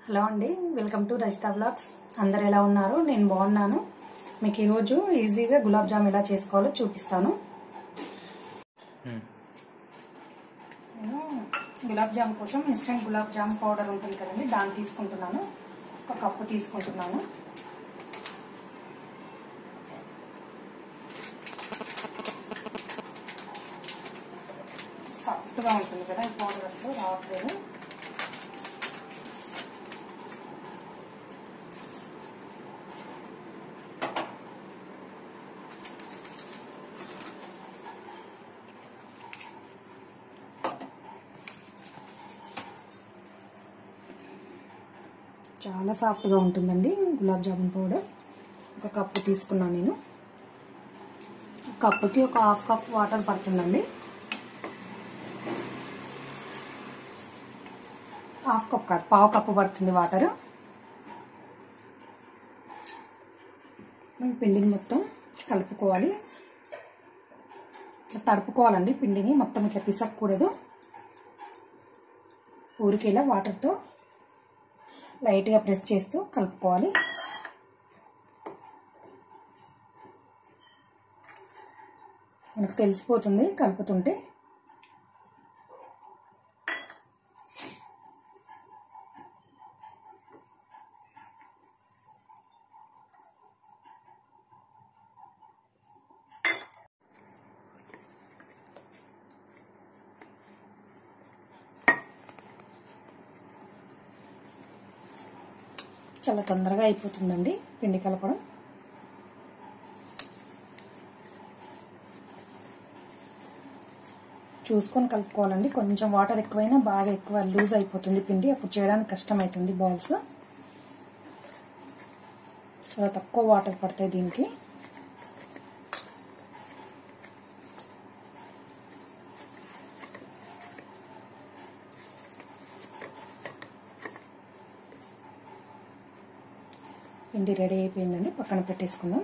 hello అండి welcome to Rajitha blogs అందరు ఎలా ఉన్నారు నేను బాగున్నాను మీకు ఈరోజు ఈజీగా గులాబ్ జామ్ ఎలా చేసుకోవాలో చూపిస్తాను నేను గులాబ్ జామ్ కోసం ఇన్స్టెంట్ గులాబ్ జామ్ పౌడర్ ఉంటుంది కదండి దాన్ని తీసుకుంటున్నాను ఒక కప్పు తీసుకుంటున్నాను సాఫ్ట్గా ఉంటుంది కదా ఈ పౌడర్ అసలు రావట్లేదు చాలా సాఫ్ట్గా ఉంటుందండి గులాబ్ జామున్ పౌడర్ ఒక కప్పు తీసుకున్నాను నేను కప్పుకి ఒక హాఫ్ కప్ వాటర్ పడుతుందండి హాఫ్ కప్ కాదు పావు కప్పు పడుతుంది వాటర్ పిండిని మొత్తం కలుపుకోవాలి ఇట్లా తడుపుకోవాలండి పిండిని మొత్తం ఇట్లా పిసక్కూడదు ఊరికేలా వాటర్తో లైట్గా ప్రెస్ చేస్తూ కలుపుకోవాలి మనకు తెలిసిపోతుంది కలుపుతుంటే చాలా తొందరగా అయిపోతుందండి పిండి కలపడం చూసుకొని కలుపుకోవాలండి కొంచెం వాటర్ ఎక్కువైనా బాగా ఎక్కువ లూజ్ అయిపోతుంది పిండి అప్పుడు చేయడానికి కష్టమవుతుంది బాల్స్ చాలా తక్కువ వాటర్ పడతాయి దీనికి పిండి రెడీ అయిపోయిందండి పక్కన పెట్టేసుకుందాం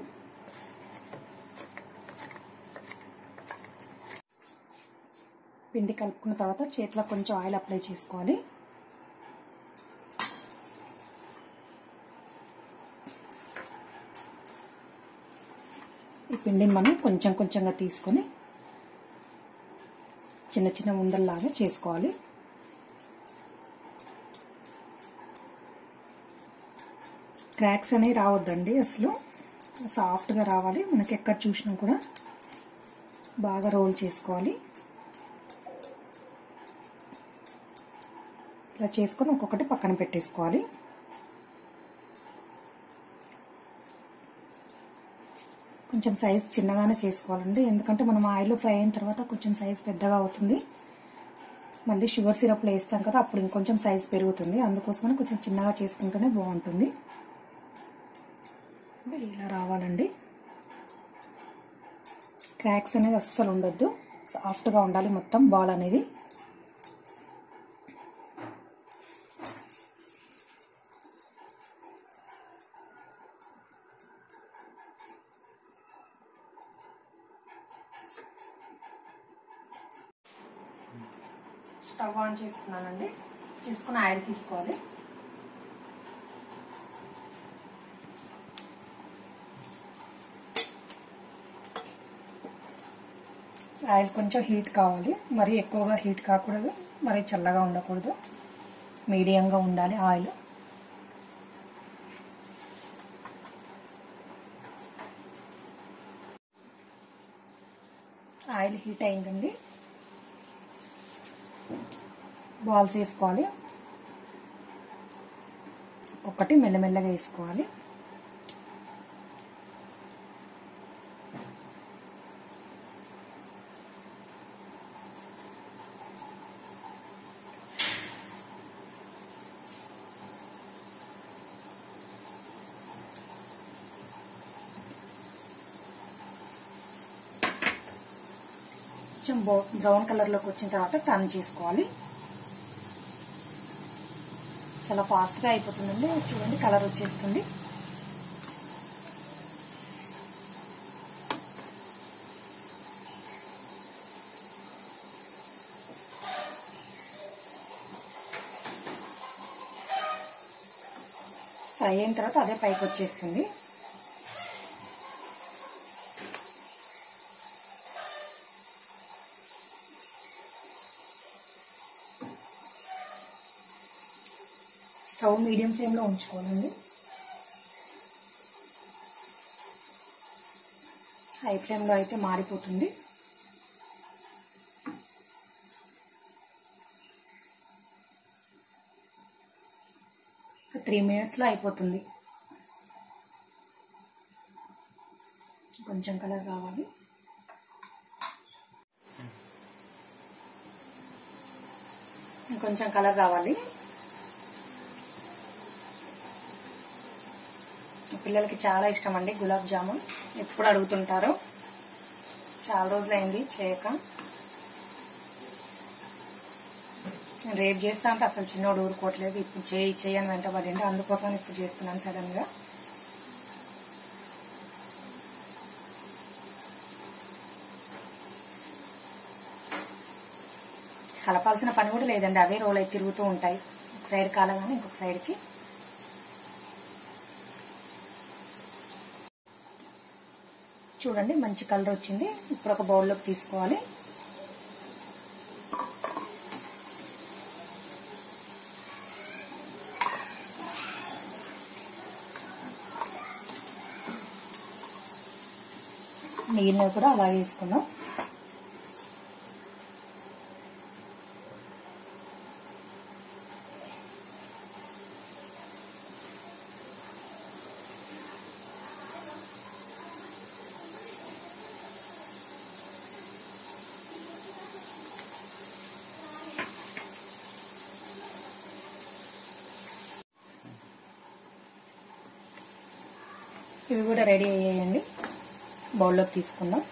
పిండి కలుపుకున్న తర్వాత చేతిలో కొంచెం ఆయిల్ అప్లై చేసుకోవాలి ఈ పిండిని మనం కొంచెం కొంచెంగా తీసుకొని చిన్న చిన్న ఉండల్లాగా చేసుకోవాలి క్రాక్స్ అనేవి రావద్దండి అసలు సాఫ్ట్గా రావాలి మనకి ఎక్కడ చూసినా కూడా బాగా రోల్ చేసుకోవాలి ఇలా చేసుకొని ఒక్కొక్కటి పక్కన పెట్టేసుకోవాలి కొంచెం సైజ్ చిన్నగానే చేసుకోవాలండి ఎందుకంటే మనం ఆయిల్ ఫ్రై అయిన తర్వాత కొంచెం సైజ్ పెద్దగా అవుతుంది మళ్ళీ షుగర్ సిరప్లో వేస్తాం కదా అప్పుడు ఇంకొంచెం సైజ్ పెరుగుతుంది అందుకోసమని కొంచెం చిన్నగా చేసుకుంటేనే బాగుంటుంది ఇలా రావాలండి క్రాక్స్ అనేది అస్సలు ఉండొద్దు సాఫ్ట్గా ఉండాలి మొత్తం బాల్ అనేది స్టవ్ ఆన్ చేసుకున్నానండి చేసుకుని ఆయిల్ తీసుకోవాలి ఆయిల్ కొంచెం హీట్ కావాలి మరీ ఎక్కువగా హీట్ కాకూడదు మరీ చల్లగా ఉండకూడదు మీడియంగా ఉండాలి ఆయిల్ ఆయిల్ హీట్ అయిందండి బాల్స్ వేసుకోవాలి ఒకటి మెల్లమెల్లగా వేసుకోవాలి కొంచెం బ్రౌన్ కలర్లోకి వచ్చిన తర్వాత టర్న్ చేసుకోవాలి చాలా ఫాస్ట్గా అయిపోతుందండి చూడండి కలర్ వచ్చేస్తుంది ఫ్రై అయిన తర్వాత అదే పైకి వచ్చేస్తుంది స్టవ్ మీడియం ఫ్లేమ్లో ఉంచుకోవాలండి హై ఫ్లేమ్లో అయితే మారిపోతుంది త్రీ మినిట్స్లో అయిపోతుంది కొంచెం కలర్ కావాలి కొంచెం కలర్ కావాలి పిల్లలకి చాలా ఇష్టం అండి గులాబ్ జామున్ ఎప్పుడు అడుగుతుంటారు చాలా రోజులైంది చేయక నేను రేపు చేస్తా అంటే అసలు చిన్నోడు ఊరుకోవట్లేదు ఇప్పుడు చేయి చేయని వెంటబడింది అందుకోసం ఇప్పుడు చేస్తున్నాను సడన్ గా కలపాల్సిన పని కూడా లేదండి అవే రోల్ అయితే తిరుగుతూ ఉంటాయి ఒక సైడ్ కాలగానే ఇంకొక సైడ్కి చూడండి మంచి కలర్ వచ్చింది ఇప్పుడు ఒక బౌల్లోకి తీసుకోవాలి మిగిలినవి కూడా అలాగే వేసుకుందాం ఇవి కూడా రెడీ అయ్యాయండి బౌల్లోకి తీసుకుందాం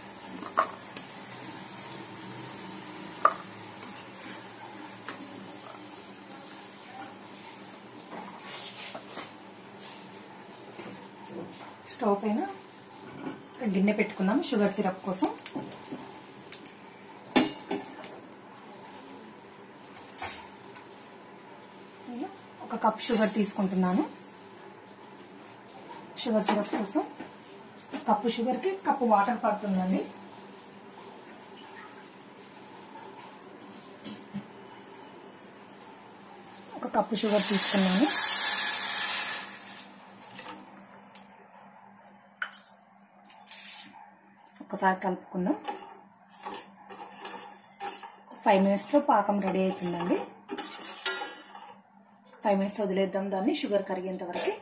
స్టవ్ పైన గిన్నె పెట్టుకుందాం షుగర్ సిరప్ కోసం ఒక కప్ షుగర్ తీసుకుంటున్నాను షుగర్ సిరప్ కోసం కప్పు షుగర్కి కప్పు వాటర్ పడుతుందండి ఒక కప్పు షుగర్ తీసుకున్నాను ఒకసారి కలుపుకుందాం ఫైవ్ మినిట్స్లో పాకం రెడీ అవుతుందండి ఫైవ్ మినిట్స్ వదిలేద్దాం దాన్ని షుగర్ కరిగేంత వరకు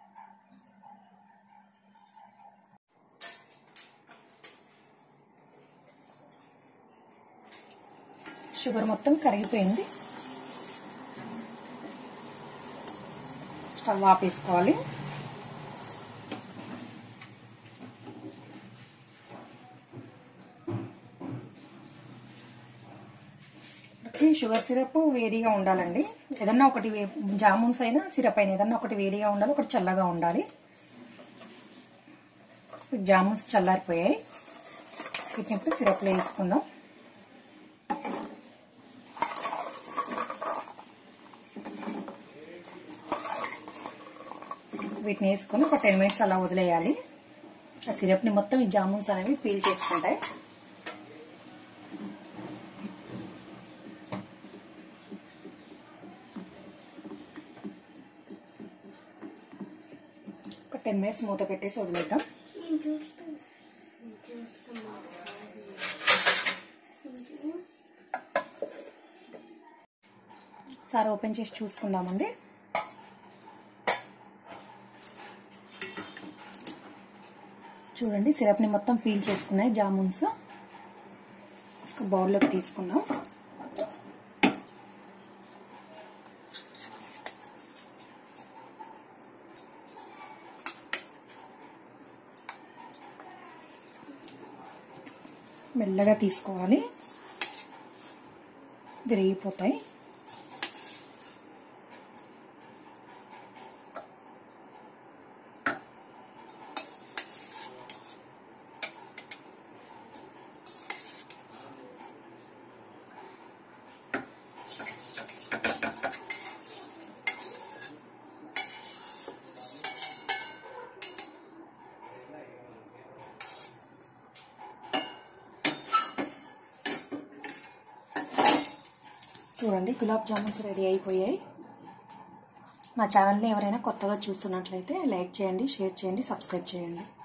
షుగర్ మొత్తం కరిగిపోయింది స్టవ్ ఆపేసుకోవాలి షుగర్ సిరప్ వేడిగా ఉండాలండి ఏదన్నా ఒకటి జామున్స్ అయినా సిరప్ అయినా ఏదన్నా ఒకటి వేడిగా ఉండాలి ఒకటి చల్లగా ఉండాలి జామున్స్ చల్లారిపోయాయి వీటిని ఇప్పుడు సిరప్లో వేసుకుందాం వీటిని వేసుకొని ఒక టెన్ మినిట్స్ అలా వదిలేయాలి ఆ సిరప్ని మొత్తం ఈ జామున్స్ అనేవి పీల్ చేసుకుంటాయి ఒక టెన్ మినిట్స్ మూత పెట్టేసి వదిలేద్దాం సార్ ఓపెన్ చేసి చూసుకుందామండి చూడండి సిరప్ని మొత్తం పీల్ చేసుకున్నాయి జామున్స్ ఒక బౌల్లోకి తీసుకుందాం మెల్లగా తీసుకోవాలి విరిగిపోతాయి చూడండి గులాబ్ జామున్స్ రెడీ అయిపోయాయి నా ఛానల్ని ఎవరైనా కొత్తగా చూస్తున్నట్లయితే లైక్ చేయండి షేర్ చేయండి సబ్స్క్రైబ్ చేయండి